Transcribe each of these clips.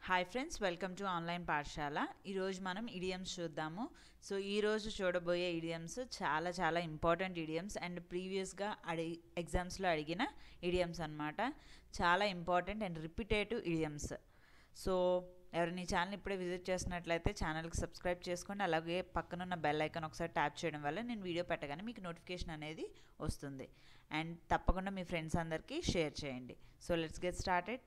hi friends welcome to online పాఠశాల ఈరోజు మనం ఇడియమ్స్ చూద్దాము సో ఈరోజు చూడబోయే ఇడియమ్స్ చాలా చాలా ఇంపార్టెంట్ ఇడియమ్స్ అండ్ ప్రీవియస్గా అడిగి ఎగ్జామ్స్లో అడిగిన ఇడియమ్స్ అన్నమాట చాలా important and repetitive idioms so ఎవరైనా ఈ ఛానల్ ఇప్పుడే విజిట్ చేసినట్లయితే ఛానల్కి సబ్స్క్రైబ్ చేసుకోండి అలాగే పక్కనున్న బెల్ ఐకాన్ ఒకసారి ట్యాప్ చేయడం వల్ల నేను వీడియో పెట్టగానే మీకు నోటిఫికేషన్ అనేది వస్తుంది అండ్ తప్పకుండా మీ ఫ్రెండ్స్ అందరికీ షేర్ చేయండి so let's get started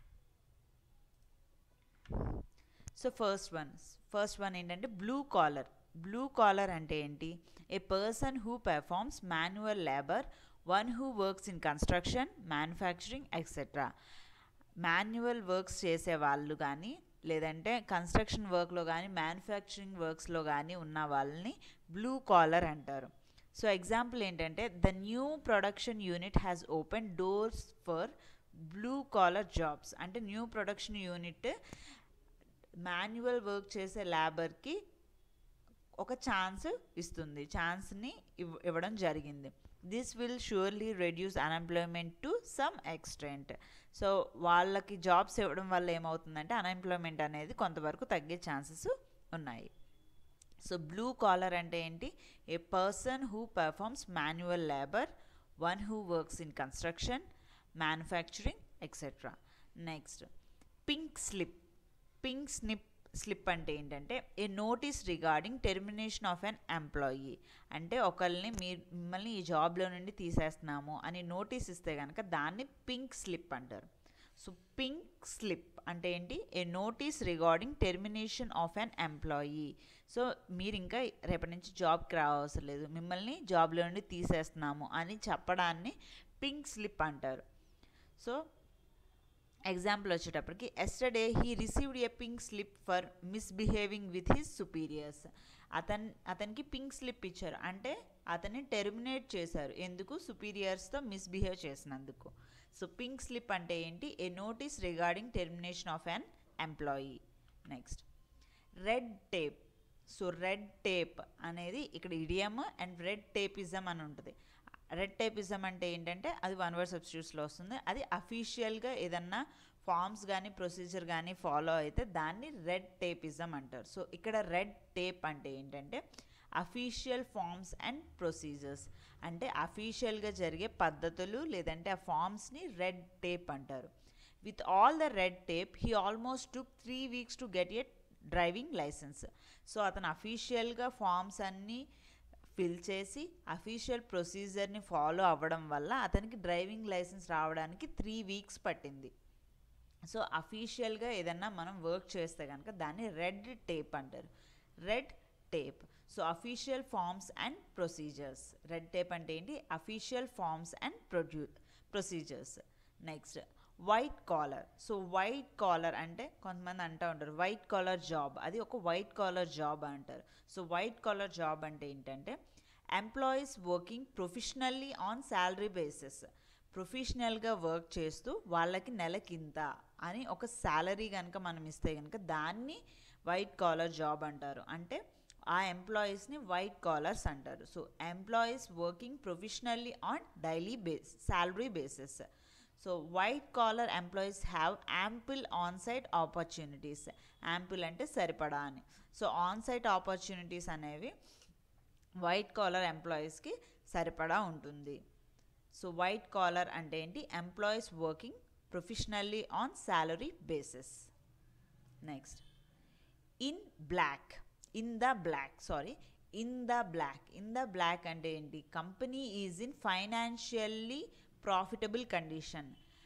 so first one first one ఏంటంటే బ్లూ కాలర్ బ్లూ కాలర్ అంటే ఏంటి a person who performs manual labour one who works in construction manufacturing etcetera manual works చేసే వాళ్ళు కానీ లేదంటే కన్స్ట్రక్షన్ వర్క్లో కానీ మ్యానుఫ్యాక్చరింగ్ వర్క్స్లో కానీ ఉన్న వాళ్ళని బ్లూ కాలర్ అంటారు సో ఎగ్జాంపుల్ ఏంటంటే the new production unit has open doors for blue collar jobs అంటే new production unit manual work చేసే లేబర్కి ఒక ఛాన్స్ ఇస్తుంది ఛాన్స్ని ఇవ్ ఇవ్వడం జరిగింది this will surely reduce unemployment to some extent so వాళ్ళకి జాబ్స్ ఇవ్వడం వల్ల ఏమవుతుందంటే అన్ఎంప్లాయ్మెంట్ అనేది కొంతవరకు తగ్గే ఛాన్సెస్ ఉన్నాయి సో బ్లూ కాలర్ అంటే ఏంటి a person who performs manual labour one who works in construction manufacturing etcetera next pink slip pink snip slip అంటే ఏంటంటే a notice regarding termination of an employee అంటే ఒకరిని మీరు మిమ్మల్ని ఈ జాబ్లో నుండి తీసేస్తున్నాము అని నోటీస్ ఇస్తే కనుక దాన్ని పింక్ స్లిప్ అంటారు సో పింక్ స్లిప్ అంటే ఏంటి a notice regarding termination of an employee so మీరు ఇంకా రేపటి నుంచి జాబ్కి రావసరం లేదు మిమ్మల్ని జాబ్లో నుండి తీసేస్తున్నాము అని చెప్పడాన్ని పింక్ స్లిప్ అంటారు సో ఎగ్జాంపుల్ వచ్చేటప్పటికి yesterday he received a pink slip for misbehaving with his superiors అతన్ అతనికి పింక్ స్లిప్ ఇచ్చారు అంటే అతన్ని టెర్మినేట్ చేశారు ఎందుకు సుపీరియర్స్తో మిస్బిహేవ్ చేసినందుకు సో పింక్ స్లిప్ అంటే ఏంటి a notice regarding termination of an employee next red tape so red tape అనేది ఇక్కడ ఇడియమ్ అండ్ రెడ్ టేపిజం అని ఉంటుంది రెడ్ టేపిజం అంటే ఏంటంటే అది వన్ వర్డ్ సబ్స్టిట్యూట్స్లో వస్తుంది అది అఫీషియల్గా ఏదన్నా ఫార్మ్స్ కానీ ప్రొసీజర్ కానీ ఫాలో అయితే దాన్ని రెడ్ టేపిజం అంటారు సో ఇక్కడ రెడ్ టేప్ అంటే ఏంటంటే అఫీషియల్ ఫార్మ్స్ అండ్ ప్రొసీజర్స్ అంటే అఫీషియల్గా జరిగే పద్ధతులు లేదంటే ఆ ఫార్మ్స్ని రెడ్ టేప్ అంటారు with all the red tape he almost took three weeks to get a driving licence so అతను అఫీషియల్గా ఫార్మ్స్ అన్నీ ఫిల్ చేసి అఫీషియల్ ప్రొసీజర్ని ఫాలో అవ్వడం వల్ల అతనికి డ్రైవింగ్ లైసెన్స్ రావడానికి త్రీ వీక్స్ పట్టింది సో అఫీషియల్గా ఏదన్నా మనం వర్క్ చేస్తే కనుక దాన్ని రెడ్ టేప్ అంటారు red tape so official forms and procedures red tape అంటే ఏంటి అఫీషియల్ ఫార్మ్స్ అండ్ ప్రొడ్యూ procedures next white collar so white collar అంటే కొంతమంది అంటూ ఉంటారు వైట్ కాలర్ జాబ్ అది ఒక వైట్ కాలర్ జాబ్ అంటారు సో వైట్ కాలర్ జాబ్ అంటే ఏంటంటే employees working professionally on salary basis ప్రొఫెషనల్గా వర్క్ చేస్తూ వాళ్ళకి నెలకింత అని ఒక శాలరీ కనుక మనం ఇస్తే కనుక దాన్ని వైట్ కాలర్ జాబ్ అంటారు అంటే ఆ ఎంప్లాయీస్ని వైట్ కాలర్స్ అంటారు so employees working professionally on daily base salary basis so white collar employees have ample on site opportunities ample అంటే సరిపడా అని సో ఆన్ సైట్ ఆపర్చునిటీస్ అనేవి వైట్ కాలర్ ఎంప్లాయీస్కి సరిపడా ఉంటుంది సో వైట్ కాలర్ అంటే ఏంటి employees working professionally on salary basis next in black in the black sorry in the black in the black అంటే ఏంటి company is in financially profitable condition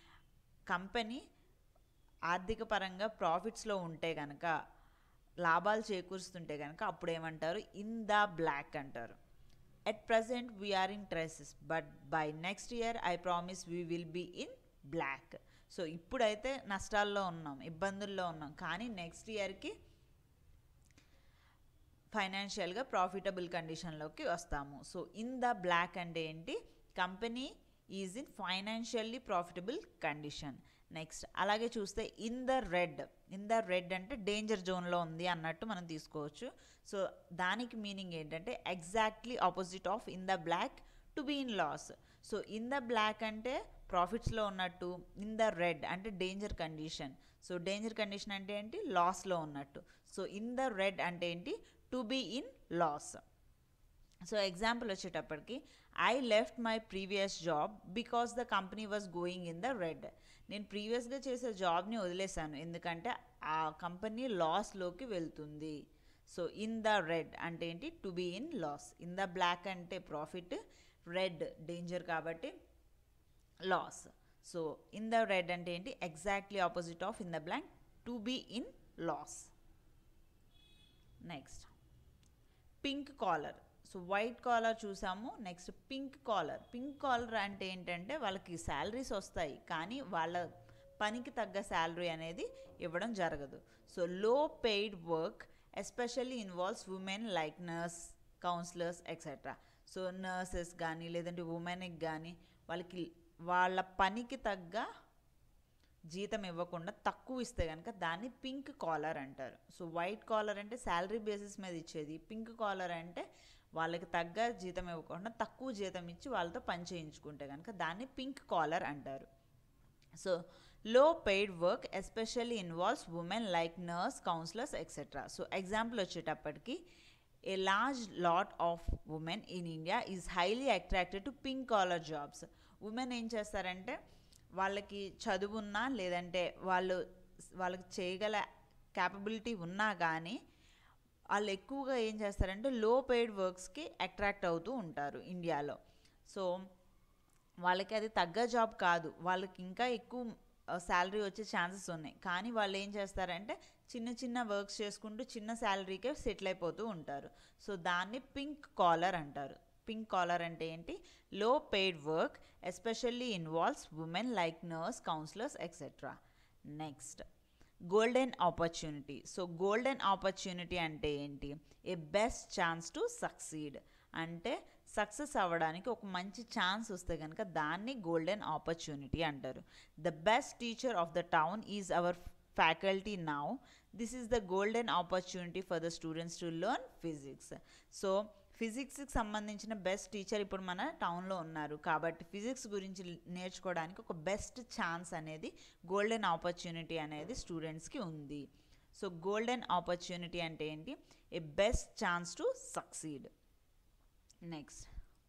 company ఆర్థిక పరంగా ప్రాఫిట్స్లో ఉంటే కనుక లాభాలు చేకూరుస్తుంటే కనుక అప్పుడు ఏమంటారు ఇన్ ద బ్లాక్ అంటారు at present we're in tresses but by next year I promise we will be in black so ఇప్పుడైతే నష్టాల్లో ఉన్నాం ఇబ్బందుల్లో ఉన్నాం కానీ నెక్స్ట్ ఇయర్కి ఫైనాన్షియల్గా ప్రాఫిటబుల్ కండిషన్లోకి వస్తాము సో ఇన్ ద బ్లాక్ అంటే ఏంటి company is in financially profitable condition next అలాగే చూస్తే in the red in the red అంటే డేంజర్ జోన్లో ఉంది అన్నట్టు మనం తీసుకోవచ్చు సో దానికి మీనింగ్ ఏంటంటే exactly opposite of in the black to be in loss so in the black అంటే ప్రాఫిట్స్లో ఉన్నట్టు ఇన్ ద రెడ్ అంటే danger condition so danger condition అంటే ఏంటి లాస్లో ఉన్నట్టు సో ఇన్ ద రెడ్ అంటే ఏంటి to be in loss so example వచ్చేటప్పటికి I left my previous job because the company was going in the red నేను ప్రీవియస్గా చేసే జాబ్ని వదిలేశాను ఎందుకంటే ఆ కంపెనీ లాస్లోకి వెళ్తుంది సో ఇన్ ద రెడ్ అంటే ఏంటి to be in loss in the black అంటే ప్రాఫిట్ రెడ్ డేంజర్ కాబట్టి loss so in the red అంటే ఏంటి exactly opposite of in the blank to be in loss next pink collar so white collar చూసాము next pink collar pink collar అంటే ఏంటంటే వాళ్ళకి salaries వస్తాయి కానీ వాళ్ళ పనికి తగ్గ శాలరీ అనేది ఇవ్వడం జరగదు so low paid work especially involves women like nurse counsellors etcetera so nurses కానీ లేదంటే ఉమెన్కి కానీ వాళ్ళకి వాళ్ళ పనికి తగ్గ జీతం ఇవ్వకుండా తక్కువ ఇస్తే కనుక దాన్ని పింక్ కాలర్ అంటారు సో వైట్ కాలర్ అంటే శాలరీ బేసిస్ మీద ఇచ్చేది పింక్ కాలర్ అంటే వాళ్ళకి తగ్గ జీతం ఇవ్వకుండా తక్కువ జీతం ఇచ్చి వాళ్ళతో పని చేయించుకుంటే కనుక దాన్ని పింక్ కాలర్ అంటారు so low paid work especially involves women like nurse counsellors etcetera so example వచ్చేటప్పటికి a large lot of women in India is highly attracted to pink collar jobs women ఏం చేస్తారంటే వాళ్ళకి చదువున్నా లేదంటే వాళ్ళు వాళ్ళకి చేయగల క్యాపబిలిటీ ఉన్నా కానీ వాళ్ళు ఎక్కువగా ఏం చేస్తారంటే లో పెయిడ్ వర్క్స్కి అట్రాక్ట్ అవుతూ ఉంటారు ఇండియాలో సో వాళ్ళకి అది తగ్గ జాబ్ కాదు వాళ్ళకి ఇంకా ఎక్కువ శాలరీ వచ్చే ఛాన్సెస్ ఉన్నాయి కానీ వాళ్ళు ఏం చేస్తారంటే చిన్న చిన్న వర్క్స్ చేసుకుంటూ చిన్న శాలరీకే సెటిల్ అయిపోతూ ఉంటారు సో దాన్ని పింక్ కాలర్ అంటారు పింక్ కాలర్ అంటే ఏంటి low paid work especially involves women like nurse counsellors etcetera next golden opportunity so golden opportunity అంటే ఏంటి a best chance to succeed అంటే సక్సెస్ అవ్వడానికి ఒక మంచి ఛాన్స్ వస్తే కనుక దాన్ని గోల్డెన్ ఆపర్చునిటీ అంటారు the best teacher of the town is our faculty now this is the golden opportunity for the students to learn physics so ఫిజిక్స్కి సంబంధించిన బెస్ట్ టీచర్ ఇప్పుడు మన టౌన్లో ఉన్నారు కాబట్టి ఫిజిక్స్ గురించి నేర్చుకోవడానికి ఒక బెస్ట్ ఛాన్స్ అనేది గోల్డెన్ ఆపర్చునిటీ అనేది స్టూడెంట్స్కి ఉంది సో గోల్డెన్ ఆపర్చునిటీ అంటే ఏంటి a best chance to succeed next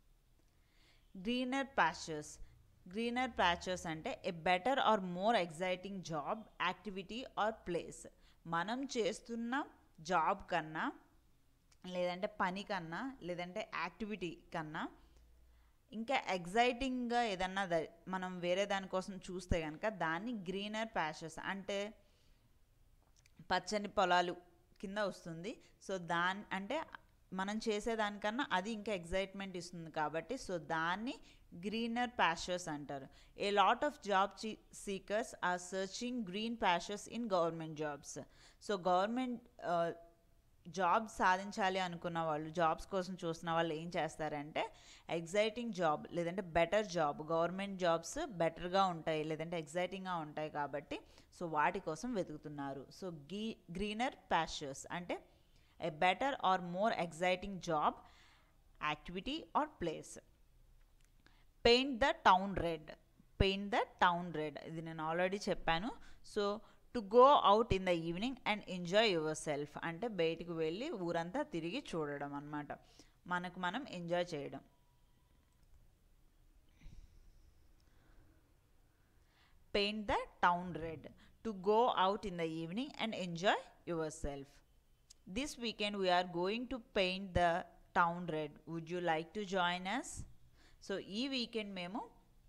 greener pastures greener pastures అంటే a better or more exciting job activity or place మనం చేస్తున్న జాబ్ కన్నా లేదంటే పని కన్నా లేదంటే యాక్టివిటీ కన్నా ఇంకా ఎగ్జైటింగ్గా ఏదన్నా ద- మనం వేరే దానికోసం చూస్తే కనుక దాన్ని గ్రీనర్ ప్యాషెస్ అంటే పచ్చని పొలాలు కింద వస్తుంది సో దాని అంటే మనం చేసేదానికన్నా అది ఇంకా ఎగ్జైట్మెంట్ ఇస్తుంది కాబట్టి సో దాన్ని గ్రీనర్ ప్యాషర్స్ అంటారు a lot of job seekers are searching green pastures in government jobs so government job సాధించాలి అనుకున్న వాళ్ళు జాబ్స్ కోసం చూస్తున్న వాళ్ళు ఏం చేస్తారంటే ఎగ్జైటింగ్ జాబ్ లేదంటే బెటర్ జాబ్ గవర్నమెంట్ జాబ్స్ బెటర్గా ఉంటాయి లేదంటే ఎగ్జైటింగ్గా ఉంటాయి కాబట్టి సో వాటి కోసం వెతుకుతున్నారు సో గీ గ్రీనర్ ప్యాషర్స్ అంటే a better or more exciting job activity or place paint the town red paint the town red ఇది నేను ఆల్రెడీ చెప్పాను so to go out in the evening and enjoy yourself అంటే బయటికి వెళ్ళి ఊరంతా తిరిగి చూడడం అనమాట మనకు మనం ఎంజాయ్ చేయడం paint the town red to go out in the evening and enjoy yourself this weekend we're going to paint the town red would you like to join us so ఈ weekend మేము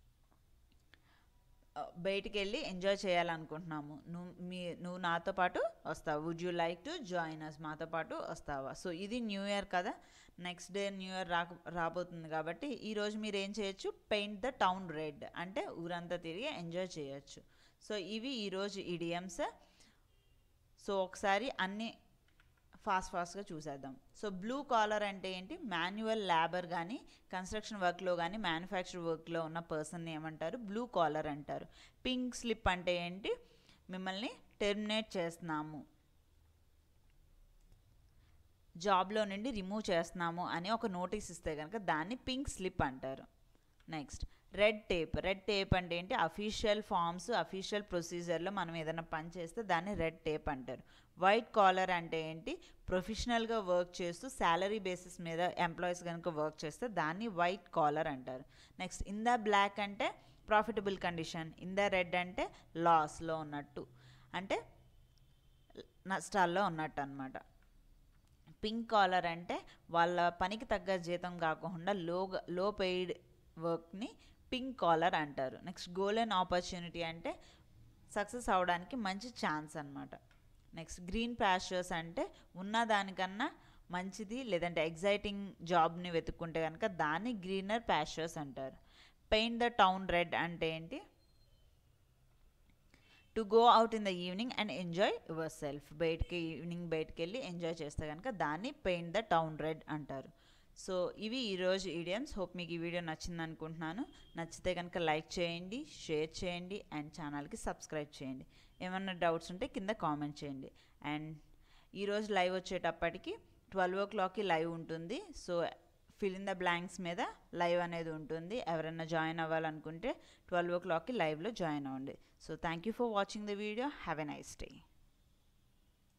ఆ, బయటికి వెళ్ళి enjoy చేయాలనుకుంటున్నాము నువ్వు మీ నువ్వు నాతో పాటు వస్తావు would you like to join us మాతో పాటు వస్తావా సో ఇది న్యూ ఇయర్ కదా నెక్స్ట్ డే న్యూ ఇయర్ రాక రాబోతుంది కాబట్టి ఈరోజు మీరు ఏం చేయొచ్చు పెయింట్ ద టౌన్ రెడ్ అంటే ఊరంతా తిరిగి ఎంజాయ్ చేయొచ్చు సో ఇవి ఈరోజు ఈడియమ్స్ సో ఒకసారి అన్ని ఫాస్ట్ ఫాస్ట్గా చూసేద్దాం సో బ్లూ కాలర్ అంటే ఏంటి మాన్యువల్ లేబర్ కానీ కన్స్ట్రక్షన్ వర్క్లో కానీ మ్యానుఫ్యాక్చర్ వర్క్లో ఉన్న పర్సన్ని ఏమంటారు బ్లూ కాలర్ అంటారు పింక్ స్లిప్ అంటే ఏంటి మిమ్మల్ని టెర్మినేట్ చేస్తున్నాము జాబ్లో నుండి రిమూవ్ చేస్తున్నాము అని ఒక నోటీస్ ఇస్తే కనుక దాన్ని పింక్ స్లిప్ అంటారు next red tape red tape అంటే ఏంటి అఫీషియల్ ఫామ్స్ అఫీషియల్ ప్రొసీజర్లో మనం ఏదైనా పని చేస్తే దాన్ని రెడ్ టేప్ అంటారు వైట్ కాలర్ అంటే ఏంటి ప్రొఫెషనల్గా వర్క్ చేస్తూ శాలరీ బేసిస్ మీద ఎంప్లాయీస్ కనుక వర్క్ చేస్తే దాన్ని వైట్ కాలర్ అంటారు నెక్స్ట్ ఇన్ ద బ్లాక్ అంటే profitable condition in the red అంటే లాస్లో ఉన్నట్టు అంటే నష్టాల్లో ఉన్నట్టు అనమాట పింక్ కాలర్ అంటే వాళ్ళ పనికి తగ్గ జీతం కాకుండా లో లో పెయిడ్ వర్క్ని పింక్ కాలర్ అంటారు నెక్స్ట్ గోల్డెన్ ఆపర్చునిటీ అంటే సక్సెస్ అవడానికి మంచి ఛాన్స్ అనమాట నెక్స్ట్ గ్రీన్ ప్యాషర్స్ అంటే ఉన్న దానికన్నా మంచిది లేదంటే ఎగ్జైటింగ్ జాబ్ని వెతుక్కుంటే కనుక దాన్ని గ్రీనర్ ప్యాషర్స్ అంటారు పెయింట్ ద టౌన్ రెడ్ అంటే ఏంటి to go out in the evening and enjoy yourself బయటికి ఈవినింగ్ బయటికి వెళ్ళి ఎంజాయ్ చేస్తే కనుక దాన్ని పెయింట్ ద టౌన్ రెడ్ అంటారు సో ఇవి ఈరోజు ఈడియమ్స్ హోప్ మీకు ఈ వీడియో నచ్చింది అనుకుంటున్నాను నచ్చితే కనుక లైక్ చేయండి షేర్ చేయండి అండ్ ఛానల్కి సబ్స్క్రైబ్ చేయండి ఏమన్నా డౌట్స్ ఉంటే కింద కామెంట్ చేయండి అండ్ ఈరోజు లైవ్ వచ్చేటప్పటికి ట్వెల్వ్ ఓ క్లాక్కి లైవ్ ఉంటుంది so fill in the blanks మీద లైవ్ అనేది ఉంటుంది ఎవరైనా జాయిన్ అవ్వాలనుకుంటే ట్వెల్వ్ ఓ క్లాక్కి లైవ్లో జాయిన్ అవ్వండి so thank you for watching the video have a nice day